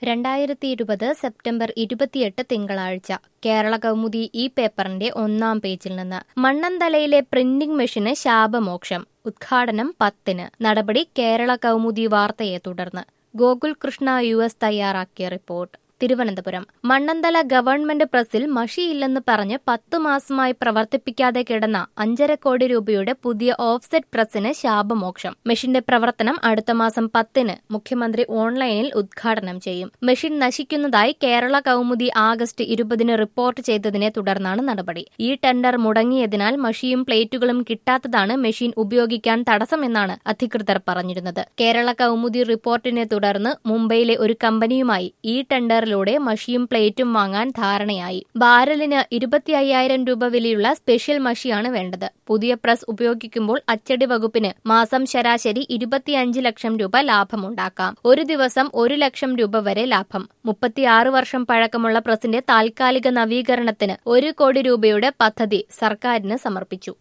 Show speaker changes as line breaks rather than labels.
രണ്ടായിരത്തി ഇരുപത് സെപ്റ്റംബർ ഇരുപത്തിയെട്ട് തിങ്കളാഴ്ച കേരള കൗമുദി ഈ പേപ്പറിന്റെ ഒന്നാം പേജിൽ നിന്ന് മണ്ണന്തലയിലെ പ്രിന്റിംഗ് മെഷീന് ശാപമോക്ഷം ഉദ്ഘാടനം പത്തിന് നടപടി കേരള കൗമുദി വാർത്തയെ തുടർന്ന് ഗോകുൽ കൃഷ്ണ യു എസ് തയ്യാറാക്കിയ റിപ്പോർട്ട് തിരുവനന്തപുരം മണ്ണന്തല ഗവൺമെന്റ് പ്രസിൽ മഷിയില്ലെന്ന് പറഞ്ഞ് പത്തു മാസമായി പ്രവർത്തിപ്പിക്കാതെ കിടന്ന അഞ്ചര കോടി രൂപയുടെ പുതിയ ഓഫ്സെറ്റ് പ്രസിന് ശാപമോക്ഷം മെഷീന്റെ പ്രവർത്തനം അടുത്ത മാസം പത്തിന് മുഖ്യമന്ത്രി ഓൺലൈനിൽ ഉദ്ഘാടനം ചെയ്യും മെഷീൻ നശിക്കുന്നതായി കേരള കൗമുദി ആഗസ്റ്റ് ഇരുപതിന് റിപ്പോർട്ട് ചെയ്തതിനെ തുടർന്നാണ് നടപടി ഈ ടെൻഡർ മുടങ്ങിയതിനാൽ മഷിയും പ്ലേറ്റുകളും കിട്ടാത്തതാണ് മെഷീൻ ഉപയോഗിക്കാൻ തടസ്സമെന്നാണ് അധികൃതർ പറഞ്ഞിരുന്നത് കേരള കൗമുദി റിപ്പോർട്ടിനെ തുടർന്ന് മുംബൈയിലെ ഒരു കമ്പനിയുമായി ഈ ടെൻഡർ ടെൻഡറിലൂടെ മഷിയും പ്ലേറ്റും വാങ്ങാൻ ധാരണയായി ബാരലിന് ഇരുപത്തി അയ്യായിരം രൂപ വിലയുള്ള സ്പെഷ്യൽ മഷിയാണ് വേണ്ടത് പുതിയ പ്രസ് ഉപയോഗിക്കുമ്പോൾ അച്ചടി വകുപ്പിന് മാസം ശരാശരി ഇരുപത്തിയഞ്ച് ലക്ഷം രൂപ ലാഭമുണ്ടാക്കാം ഒരു ദിവസം ഒരു ലക്ഷം രൂപ വരെ ലാഭം മുപ്പത്തിയാറ് വർഷം പഴക്കമുള്ള പ്രസിന്റെ താൽക്കാലിക നവീകരണത്തിന് ഒരു കോടി രൂപയുടെ പദ്ധതി സർക്കാരിന് സമർപ്പിച്ചു